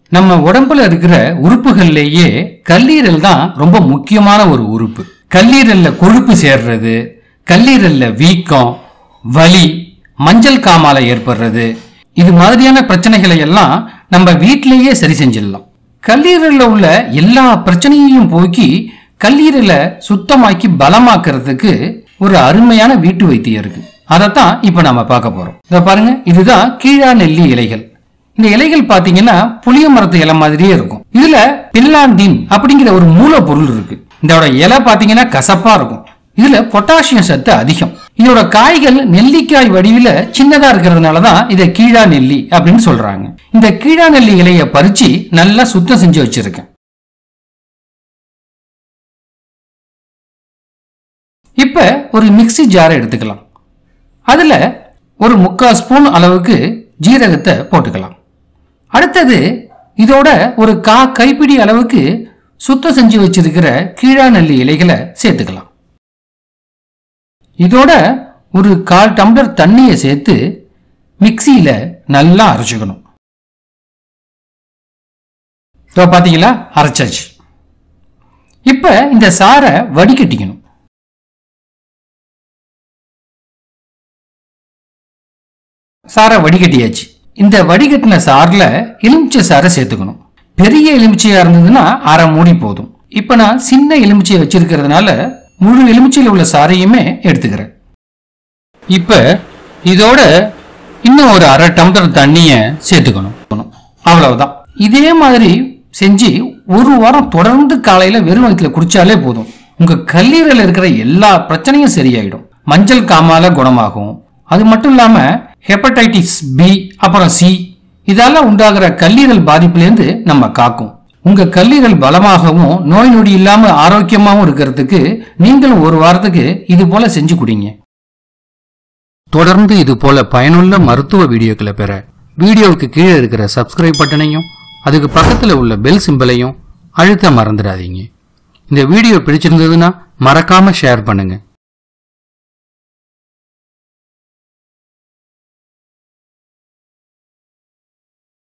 நம்ம உடம்புல இருக்கிற உறுப்புகள்லேயே கல்லீரல் தான் ரொம்ப முக்கியமான ஒரு உறுப்பு கல்லீரல்ல கொழுப்பு சேர்றது கல்லீரல்ல வீக்கம் வலி மஞ்சள் காமால ஏற்படுறது இது மாதிரியான பிரச்சனைகளை எல்லாம் நம்ம வீட்டிலேயே சரி செஞ்சிடலாம் கல்லீரல்ல உள்ள எல்லா பிரச்சனையையும் போக்கி கல்லீரலை சுத்தமாக்கி பலமாக்குறதுக்கு ஒரு அருமையான வீட்டு வைத்தியம் இருக்கு அதைத்தான் இப்ப நாம பார்க்க போறோம் இத பாருங்க இதுதான் கீழா நெல்லி இலைகள் இந்த இலைகள் பாத்தீங்கன்னா புளிய மரத்து இலை மாதிரியே இருக்கும் இதுல பில்லாண்டின் அப்படிங்கிற ஒரு மூலப்பொருள் இருக்கு இதோட இலை பாத்தீங்கன்னா கசப்பா இருக்கும் இதுல பொட்டாசியம் சத்து அதிகம் இதோட காய்கள் நெல்லிக்காய் வடிவில சின்னதா இருக்கிறதுனால தான் இதை கீழா நெல்லி அப்படின்னு சொல்றாங்க இந்த கீழா நெல்லி இலைய பறிச்சு நல்லா சுத்தம் செஞ்சு வச்சிருக்கேன் இப்ப ஒரு மிக்ஸி ஜாரை எடுத்துக்கலாம் அதுல ஒரு முக்கால் ஸ்பூன் அளவுக்கு ஜீரகத்தை போட்டுக்கலாம் அடுத்தது இதோட ஒரு கா கைப்பிடி அளவுக்கு சுத்தம் செஞ்சு வச்சிருக்கிற கீழாநெல்லி இலைகளை சேர்த்துக்கலாம் இதோட ஒரு கால் டம்ளர் தண்ணியை சேர்த்து மிக்சியில நல்லா அரைச்சுக்கணும் இப்போ பாத்தீங்களா அரைச்சாச்சு இப்ப இந்த சாரை வடிகட்டிக்கணும் சாரை வடிகட்டியாச்சு இந்த வடிகட்டின சார்ல எலுமிச்சை சாரை சேர்த்துக்கணும் பெரிய எலுமிச்சையா இருந்ததுன்னா அரை மூடி போதும் இப்ப நான் சின்ன எலுமிச்சையை வச்சிருக்கிறதுனால முழு எலுமிச்சையில் உள்ள சாரையுமே எடுத்துக்கிறேன் இப்ப இதோட இன்னும் ஒரு அரை டம்ளர் தண்ணிய சேர்த்துக்கணும் அவ்வளவுதான் இதே மாதிரி செஞ்சு ஒரு வாரம் தொடர்ந்து காலையில வெறும் வயிற்றுல குடிச்சாலே போதும் உங்க கல்லீரல் இருக்கிற எல்லா பிரச்சனையும் சரியாயிடும் மஞ்சள் காமால குணமாகும் அது மட்டும் இல்லாம ஹெப்படைட்டிஸ் பி அப்புறம் சி இதால உண்டாகிற கல்லீரல் பாதிப்புலேருந்து நம்ம காக்கும் உங்க கல்லீரல் பலமாகவும் நோய் நொடி இல்லாம ஆரோக்கியமாகவும் இருக்கிறதுக்கு நீங்களும் ஒரு வாரத்துக்கு இது போல செஞ்சு குடிங்க தொடர்ந்து இது போல பயனுள்ள மருத்துவ வீடியோக்களை பெற வீடியோவுக்கு கீழே இருக்கிற சப்ஸ்கிரைப் பட்டனையும் அதுக்கு பக்கத்துல உள்ள பெல் சிம்பலையும் அழுத்த மறந்துடாதீங்க இந்த வீடியோ பிடிச்சிருந்ததுன்னா மறக்காம ஷேர் பண்ணுங்க